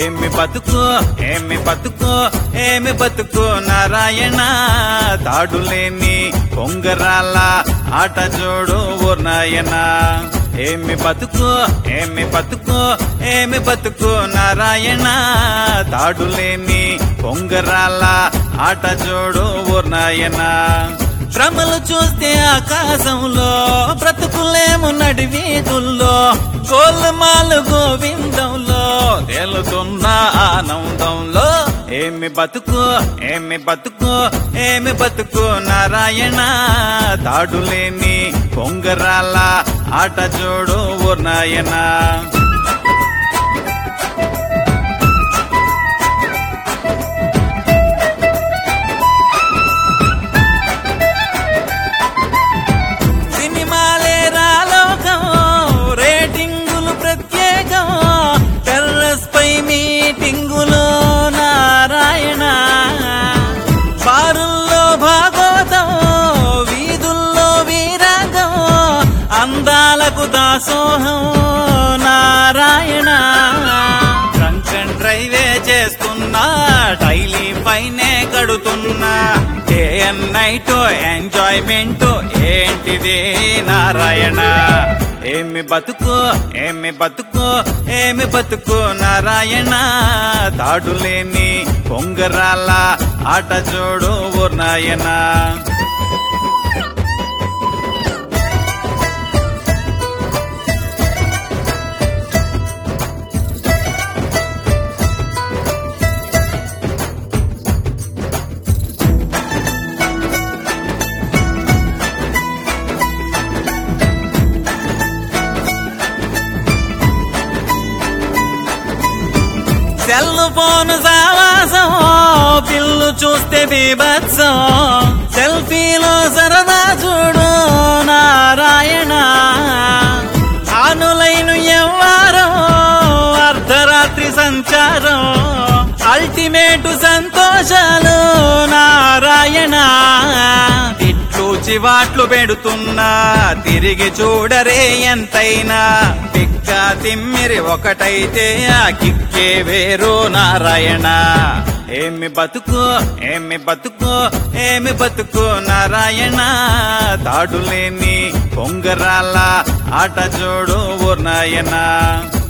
ఏమి బతుకు ఏమి బతుకు ఏమి బతుకు నారాయణ తాడులేని పొంగరాల ఆట జోడు ఓ నాయన ఏమి బతుకు ఏమి బతుకు ఏమి బతుకు నారాయణ తాడులేని పొంగరాల ఆట జోడు ఓ నాయన భ్రమలు చూస్తే ఆకాశంలో బ్రతుకులేము నడి వీధుల్లో గోల్మాలు గోవిందంలో తేలుతున్న ఆనందంలో ఏమి బతుకు ఏమి బతుకు ఏమి బతుకు నారాయణ తాడులేని పొంగరాల ఆట జోడు ఓ నాయనా సినిమాలే రాలోకం రేటింగులు ప్రత్యేకం టెర్రస్ పై మీటింగులు నారాయణ బారుల్లో భాగవతం వీధుల్లో వీరాగం అందాలకు దాసోహం నారాయణ డ్రంక్ అండ్ డ్రైవే చేస్తున్నా డైలీ పైనే కడుతున్నా డే అండ్ నైట్ ఎంజాయ్మెంట్ ఏంటిది నారాయణ ఏమి బతుకు ఏమి బతుకు ఏమి బతుకు నారాయణ తాడులేని పొంగరాల ఆట జోడు ఓ నాయనా సెల్ ఫోన్ సావాసం పిల్లు చూస్తే బీభత్సం సెల్ఫీలో సరదా చూడు నారాయణ ఆనులైన ఎవ్వారం అర్ధరాత్రి సంచారం అల్టిమేటు సంతోషాలు నారాయణ తిట్లు చివాట్లు పెడుతున్నా తిరిగి చూడరే ఎంతైనా తిక్క తిమ్మిరి ఒకటైతే ఆ కిక్కే వేరు నారాయణ ఏమి బతుకు ఏమి బతుకు ఏమి బతుకు నారాయణ తాడులేని పొంగరాల ఆట జోడు ఓ నాయనా